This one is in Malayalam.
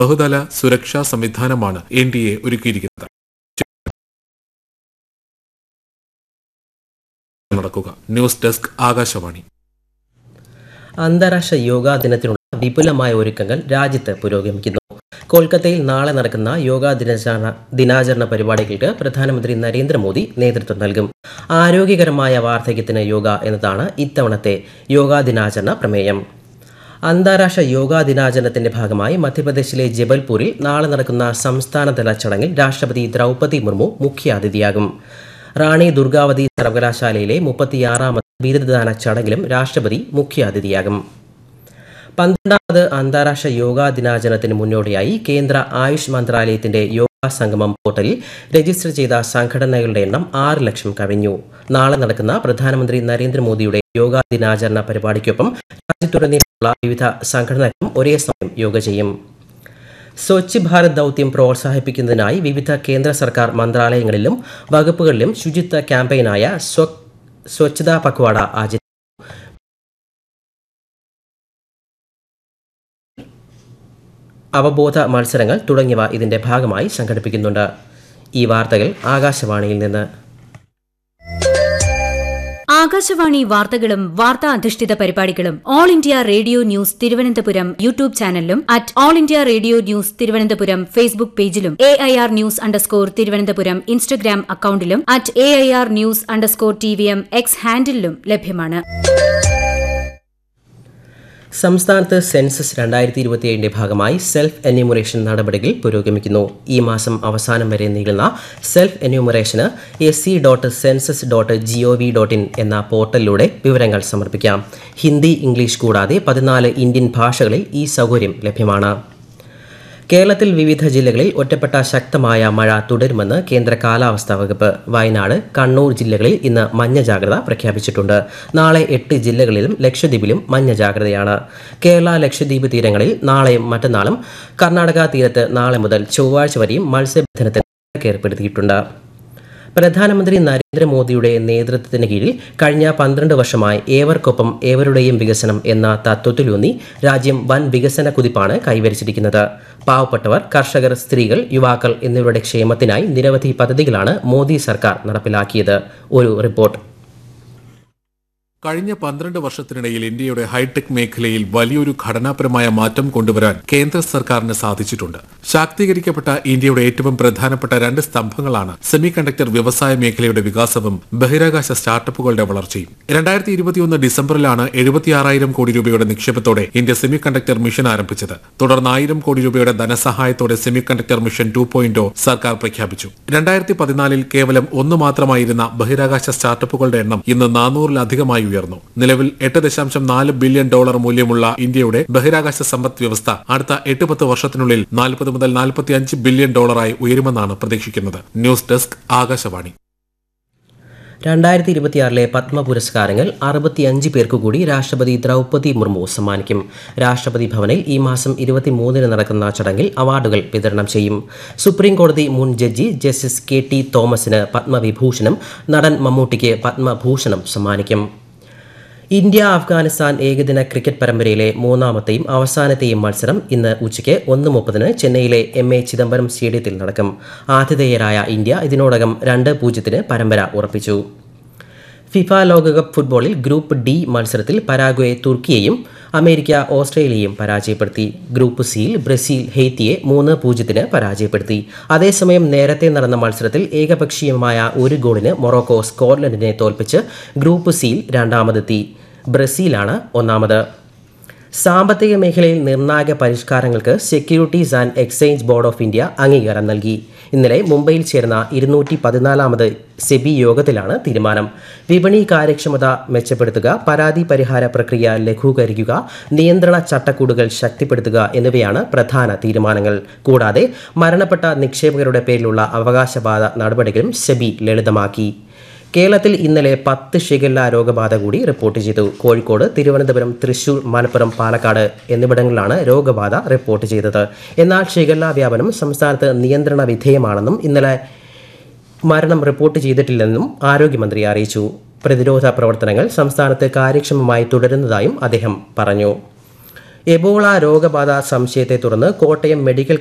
ബഹുതല സുരക്ഷാ സംവിധാനമാണ് എൻ ഡി എ ഒരുക്കിയിരിക്കുന്നത് നടക്കുക ന്യൂസ് ഡെസ്ക് ആകാശവാണി അന്താരാഷ്ട്ര യോഗാ ദിനത്തിനുള്ള വിപുലമായ ഒരുക്കങ്ങൾ രാജ്യത്ത് പുരോഗമിക്കുന്നു കൊൽക്കത്തയിൽ നാളെ നടക്കുന്ന യോഗാ ദിനാചരണ ദിനാചരണ പരിപാടികൾക്ക് പ്രധാനമന്ത്രി നരേന്ദ്രമോദി നേതൃത്വം നൽകും ആരോഗ്യകരമായ വാർദ്ധക്യത്തിന് യോഗ എന്നതാണ് ഇത്തവണത്തെ യോഗാ ദിനാചരണ പ്രമേയം അന്താരാഷ്ട്ര യോഗാ ദിനാചരണത്തിന്റെ ഭാഗമായി മധ്യപ്രദേശിലെ ജബൽപൂരിൽ നാളെ നടക്കുന്ന സംസ്ഥാനതല ചടങ്ങിൽ രാഷ്ട്രപതി ദ്രൗപദി മുർമു മുഖ്യാതിഥിയാകും റാണി ദുർഗാവതി സർവകലാശാലയിലെ മുപ്പത്തിയാറാമത് ബിരുദദാന ചടങ്ങിലും രാഷ്ട്രപതി മുഖ്യാതിഥിയാകും പന്ത്രണ്ടാമത് അന്താരാഷ്ട്ര യോഗാ ദിനാചരണത്തിന് മുന്നോടിയായി കേന്ദ്ര ആയുഷ് മന്ത്രാലയത്തിന്റെ യോഗാ സംഗമം പോർട്ടലിൽ രജിസ്റ്റർ ചെയ്ത സംഘടനകളുടെ എണ്ണം ആറ് ലക്ഷം കവിഞ്ഞു നാളെ നടക്കുന്ന പ്രധാനമന്ത്രി നരേന്ദ്രമോദിയുടെ യോഗാ ദിനാചരണ പരിപാടിക്കൊപ്പം രാജ്യത്തുടനീളമുള്ള വിവിധ സംഘടനകളും ഒരേ സമയം യോഗ ചെയ്യും സ്വച്ഛ് ഭാരത് ദൗത്യം പ്രോത്സാഹിപ്പിക്കുന്നതിനായി വിവിധ കേന്ദ്ര സർക്കാർ മന്ത്രാലയങ്ങളിലും വകുപ്പുകളിലും ശുചിത്വ ക്യാമ്പയിനായ സ്വ സ്വച്ഛതാ പക്വാട ആചരിച്ചു അവബോധ മത്സരങ്ങൾ തുടങ്ങിയവ ഇതിന്റെ ഭാഗമായി സംഘടിപ്പിക്കുന്നുണ്ട് ഈ വാർത്തകൾ ആകാശവാണിയിൽ നിന്ന് ആകാശവാണി വാർത്തകളും വാർത്താ അധിഷ്ഠിത പരിപാടികളും All India Radio News Thiruvananthapuram YouTube ചാനലിലും at All India Radio News Thiruvananthapuram Facebook പേജിലും A I R News underscore Thiruvananthapuram Instagram അക്കൌണ്ടിലും at A I R News underscore T V M X ഹാൻഡിലും ലഭ്യമാണ് സംസ്ഥാനത്ത് സെൻസസ് രണ്ടായിരത്തി ഇരുപത്തിയേഴിന്റെ ഭാഗമായി സെൽഫ് എന്യൂമറേഷൻ നടപടികൾ പുരോഗമിക്കുന്നു ഈ മാസം അവസാനം വരെ നീളുന്ന സെൽഫ് എന്യൂമറേഷന് S C dot census dot G O V dot in എന്ന പോർട്ടലിലൂടെ വിവരങ്ങൾ സമർപ്പിക്കാം ഹിന്ദി ഇംഗ്ലീഷ് കൂടാതെ പതിനാല് ഇന്ത്യൻ ഭാഷകളിൽ ഈ സൗകര്യം ലഭ്യമാണ് കേരളത്തിൽ വിവിധ ജില്ലകളിൽ ഒറ്റപ്പെട്ട ശക്തമായ മഴ തുടരുമെന്ന് കേന്ദ്ര കാലാവസ്ഥാ വകുപ്പ് വയനാട് കണ്ണൂർ ജില്ലകളിൽ ഇന്ന് മഞ്ഞ ജാഗ്രത പ്രഖ്യാപിച്ചിട്ടുണ്ട് നാളെ എട്ട് ജില്ലകളിലും ലക്ഷദ്വീപിലും മഞ്ഞ ജാഗ്രതയാണ് കേരള ലക്ഷദ്വീപ് തീരങ്ങളിൽ നാളെയും മറ്റന്നാളും കർണാടക തീരത്ത് നാളെ മുതൽ ചൊവ്വാഴ്ച വരെയും മത്സ്യബന്ധനത്തിന് വിലക്ക് ഏർപ്പെടുത്തിയിട്ടുണ്ട് പ്രധാനമന്ത്രി നരേന്ദ്രമോദിയുടെ നേതൃത്വത്തിന് കീഴിൽ കഴിഞ്ഞ പന്ത്രണ്ട് വർഷമായി ഏവർക്കൊപ്പം ഏവരുടെയും വികസനം എന്ന തത്വത്തിലൂന്നി രാജ്യം വൻ വികസന കുതിപ്പാണ് കൈവരിച്ചിരിക്കുന്നത് പാവപ്പെട്ടവർ കർഷകർ സ്ത്രീകൾ യുവാക്കൾ എന്നിവരുടെ ക്ഷേമത്തിനായി നിരവധി പദ്ധതികളാണ് മോദി സർക്കാർ നടപ്പിലാക്കിയത് ഒരു റിപ്പോർട്ട് കഴിഞ്ഞ പന്ത്രണ്ട് വർഷത്തിനിടയിൽ ഇന്ത്യയുടെ ഹൈടെക് മേഖലയിൽ വലിയൊരു ഘടനാപരമായ മാറ്റം കൊണ്ടുവരാൻ കേന്ദ്ര സർക്കാരിന് സാധിച്ചിട്ടുണ്ട് ശാക്തീകരിക്കപ്പെട്ട ഇന്ത്യയുടെ ഏറ്റവും പ്രധാനപ്പെട്ട രണ്ട് സ്തംഭങ്ങളാണ് സെമി കണ്ടക്ടർ വ്യവസായ മേഖലയുടെ വികാസവും ബഹിരാകാശ സ്റ്റാർട്ടപ്പുകളുടെ വളർച്ചയും രണ്ടായിരത്തി ഇരുപത്തിയൊന്ന് ഡിസംബറിലാണ് എഴുപത്തിയാറായിരം കോടി രൂപയുടെ നിക്ഷേപത്തോടെ ഇന്ത്യ സെമി കണ്ടക്ടർ മിഷൻ ആരംഭിച്ചത് തുടർന്ന് ആയിരം കോടി രൂപയുടെ ധനസഹായത്തോടെ semiconductor mission two point സർക്കാർ പ്രഖ്യാപിച്ചു രണ്ടായിരത്തി പതിനാലിൽ കേവലം ഒന്ന് മാത്രമായിരുന്ന ബഹിരാകാശ സ്റ്റാർട്ടപ്പുകളുടെ എണ്ണം ഇന്ന് നാനൂറിലധികമായി ഉയർന്നു നിലവിൽ എട്ട് ദശാംശം നാല് ബില്യൺ ഡോളർ മൂല്യമുള്ള ഇന്ത്യയുടെ ബഹിരാകാശ സമ്പദ് വ്യവസ്ഥ അടുത്ത എട്ട് പത്ത് വർഷത്തിനുള്ളിൽ നാൽപ്പത് മുതൽ നാൽപ്പത്തി അഞ്ച് ബില്യൺ ഡോളറായി ഉയരുമെന്നാണ് പ്രതീക്ഷിക്കുന്നത് ന്യൂസ് ഡെസ്ക് ആകാശവാണി രണ്ടായിരത്തി ഇരുപത്തിയാറിലെ പത്മ പുരസ്കാരങ്ങൾ അറുപത്തിയഞ്ച് പേർക്കു കൂടി രാഷ്ട്രപതി ദ്രൗപദി മുർമു സമ്മാനിക്കും രാഷ്ട്രപതി ഭവനിൽ ഈ മാസം ഇരുപത്തിമൂന്നിന് നടക്കുന്ന ചടങ്ങിൽ അവാർഡുകൾ വിതരണം ചെയ്യും സുപ്രീം കോടതി മുൻ ജഡ്ജി ജസ്റ്റിസ് കെ ടി തോമസിന് പത്മവിഭൂഷണം നടൻ മമ്മൂട്ടിക്ക് പത്മഭൂഷണം സമ്മാനിക്കും ഇന്ത്യ അഫ്ഗാനിസ്ഥാൻ ഏകദിന ക്രിക്കറ്റ് പരമ്പരയിലെ മൂന്നാമത്തെയും അവസാനത്തെയും മത്സരം ഇന്ന് ഉച്ചയ്ക്ക് ഒന്ന് മുപ്പതിന് ചെന്നൈയിലെ എം എ ചിദംബരം സ്റ്റേഡിയത്തിൽ നടക്കും ആതിഥേയരായ ഇന്ത്യ ഇതിനോടകം രണ്ട് പൂജ്യത്തിന് പരമ്പര ഉറപ്പിച്ചു ഫിഫ ലോകകപ്പ് ഫുട്ബോളിൽ ഗ്രൂപ്പ് ഡി മത്സരത്തിൽ പരാഗ്വെ തുർക്കിയെയും അമേരിക്ക ഓസ്ട്രേലിയയും പരാജയപ്പെടുത്തി ഗ്രൂപ്പ് സിയിൽ ബ്രസീൽ ഹെയ്ത്തിയെ മൂന്ന് പൂജ്യത്തിന് പരാജയപ്പെടുത്തി അതേസമയം നേരത്തെ നടന്ന മത്സരത്തിൽ ഏകപക്ഷീയമായ ഒരു ഗോളിന് മൊറോക്കോ സ്കോട്ട്ലൻഡിനെ തോൽപ്പിച്ച് ഗ്രൂപ്പ് സിയിൽ രണ്ടാമതെത്തി ബ്രസീലാണ് ഒന്നാമത് സാമ്പത്തിക മേഖലയിൽ നിർണായക പരിഷ്കാരങ്ങൾക്ക് Securities and Exchange Board of India അംഗീകാരം നൽകി ഇന്നലെ മുംബൈയിൽ ചേർന്ന ഇരുന്നൂറ്റി പതിനാലാമത് സെബി യോഗത്തിലാണ് തീരുമാനം വിപണി കാര്യക്ഷമത മെച്ചപ്പെടുത്തുക പരാതി പരിഹാര പ്രക്രിയ ലഘൂകരിക്കുക നിയന്ത്രണ ചട്ടക്കൂടുകൾ ശക്തിപ്പെടുത്തുക എന്നിവയാണ് പ്രധാന തീരുമാനങ്ങൾ കൂടാതെ മരണപ്പെട്ട നിക്ഷേപകരുടെ പേരിലുള്ള അവകാശവാദ നടപടികളും സെബി ലളിതമാക്കി കേരളത്തിൽ ഇന്നലെ പത്ത് ഷിഗല്ല രോഗബാധ കൂടി റിപ്പോർട്ട് ചെയ്തു കോഴിക്കോട് തിരുവനന്തപുരം തൃശൂർ മലപ്പുറം പാലക്കാട് എന്നിവിടങ്ങളിലാണ് രോഗബാധ റിപ്പോർട്ട് ചെയ്തത് എന്നാൽ ഷിഗല്ല വ്യാപനം സംസ്ഥാനത്ത് നിയന്ത്രണ വിധേയമാണെന്നും ഇന്നലെ മരണം റിപ്പോർട്ട് ചെയ്തിട്ടില്ലെന്നും ആരോഗ്യമന്ത്രി അറിയിച്ചു പ്രതിരോധ പ്രവർത്തനങ്ങൾ സംസ്ഥാനത്ത് കാര്യക്ഷമമായി തുടരുന്നതായും അദ്ദേഹം പറഞ്ഞു എബോള രോഗബാധ സംശയത്തെ തുടർന്ന് കോട്ടയം മെഡിക്കൽ